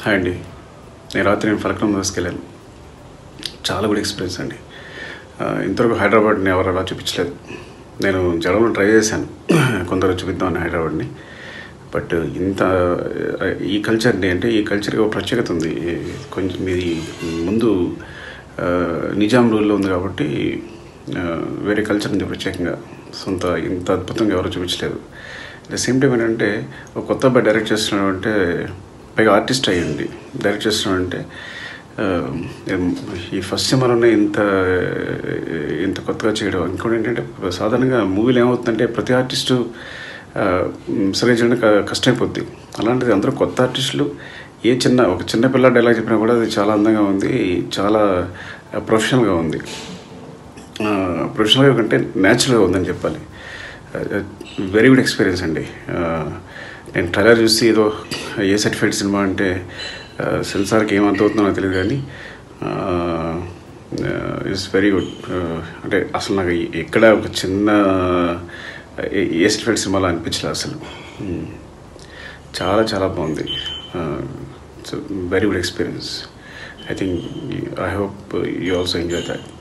Hi అండి నేను రాత్రి నేను ఫలక్నం తీసుకెళ్ళాను చాలా గుడ్ ఎక్స్పీరియన్స్ అండి ఆ, ఇంతవరకు హైదరాబాద్ని ఎవరు అలా చూపించలేదు నేను జడంలో ట్రై చేశాను కొందరు చూపిద్దామని హైదరాబాద్ని బట్ ఇంత ఆ, ఈ కల్చర్ని అంటే ఈ కల్చర్కి ఒక ప్రత్యేకత ఉంది కొంచెం ఇది ముందు ఆ, నిజాం రూల్లో ఉంది కాబట్టి ఆ, వేరే కల్చర్ ఉంది ప్రత్యేకంగా సొంత ఇంత అద్భుతంగా ఎవరు చూపించలేదు అట్ ద సేమ్ టైం ఏంటంటే ఒక కొత్త అబ్బాయి డైరెక్ట్ చేస్తున్నాడు అంటే పైగా ఆర్టిస్ట్ అయ్యండి డైరెక్ట్ చేస్తున్నాడు అంటే ఆ, ఈ ఫస్ట్ సినిమాలోనే ఇంత ఇంత కొత్తగా చేయడం ఇంకోటి ఏంటంటే సాధారణంగా మూవీలో ఏమవుతుందంటే ప్రతి ఆర్టిస్టు సరే చేయడం క- కష్టమైపోద్ది అలాంటిది అందరూ కొత్త ఆర్టిస్టులు ఏ చిన్న ఒక చిన్న పిల్ల డైలాగ్ చెప్పినా కూడా అది చాలా అందంగా ఉంది చాలా ప్రొఫెషనల్గా ఉంది ప్రొఫెషనల్గా కంటే న్యాచురల్గా ఉందని చెప్పాలి వెరీ గుడ్ ఎక్స్పీరియన్స్ అండి ఆ, నేను ట్రైలర్ చూసి ఏదో ఏ సర్టిఫైడ్ సినిమా అంటే ఆ, సెన్సార్కి ఏమర్థమవుతుందో నాకు తెలియదు కానీ ఇట్స్ వెరీ గుడ్ అంటే అసలు నాకు ఎక్కడ ఒక చిన్న ఏ- ఏ సర్టిఫైడ్ సినిమాలో అనిపించలేదు అసలు మ్మ్. చాలా చాలా బాగుంది very good experience I think I hope you also enjoy that